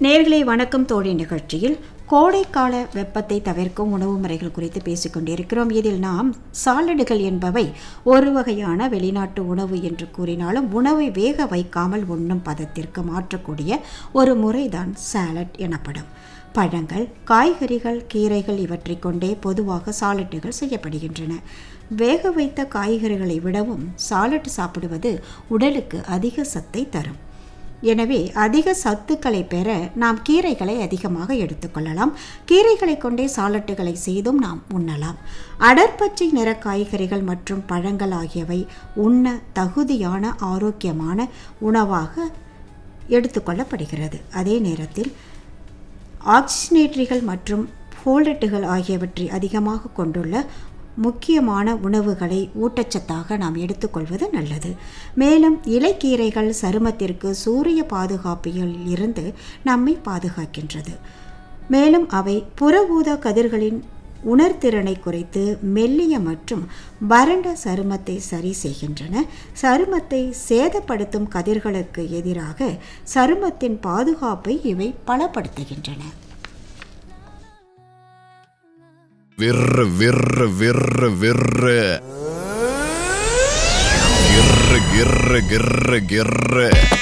நேர்களே வணக்கம் தோழி நிகழ்ச்சியில் கோடைக்கால வெப்பத்தை தவிர்க்கும் உணவு முறைகள் குறித்து பேசிக் கொண்டிருக்கிறோம் இதில் நாம் சாலடுகள் என்பவை ஒரு வகையான வெளிநாட்டு உணவு என்று கூறினாலும் உணவை வேக வைக்காமல் உண்ணும் பதத்திற்கு மாற்றக்கூடிய ஒரு முறைதான் சாலட் எனப்படும் பழங்கள் காய்கறிகள் கீரைகள் இவற்றை கொண்டே பொதுவாக சாலட்டுகள் செய்யப்படுகின்றன வேக வைத்த காய்கறிகளை விடவும் சாலட் சாப்பிடுவது உடலுக்கு அதிக சத்தை தரும் எனவே அதிக சத்துக்களை பெற நாம் கீரைகளை அதிகமாக எடுத்துக்கொள்ளலாம் கீரைகளை கொண்டே சாலட்டுகளை செய்தும் நாம் உண்ணலாம் அடற்பச்சை நிற காய்கறிகள் மற்றும் பழங்கள் ஆகியவை உண்ண தகுதியான ஆரோக்கியமான உணவாக எடுத்துக்கொள்ளப்படுகிறது அதே நேரத்தில் ஆக்சிஜனேட்டரிகள் மற்றும் ஃபோல்டட்டுகள் ஆகியவற்றை அதிகமாக கொண்டுள்ள முக்கியமான உணவுகளை ஊட்டச்சத்தாக நாம் எடுத்துக்கொள்வது நல்லது மேலும் இலைக்கீரைகள் சருமத்திற்கு சூரிய பாதுகாப்பில் இருந்து நம்மை பாதுகாக்கின்றது மேலும் அவை புற ஊதா கதிர்களின் உணர்திறனை குறைத்து மெல்லிய மற்றும் வறண்ட சருமத்தை சரி செய்கின்றன சருமத்தை சேதப்படுத்தும் கதிர்களுக்கு எதிராக சருமத்தின் பாதுகாப்பை இவை பலப்படுத்துகின்றன விர்ரு விர்ரு விர்ரு விர்ரு கிர்ரு கிர்ரு கிர்ரு கிர்ரு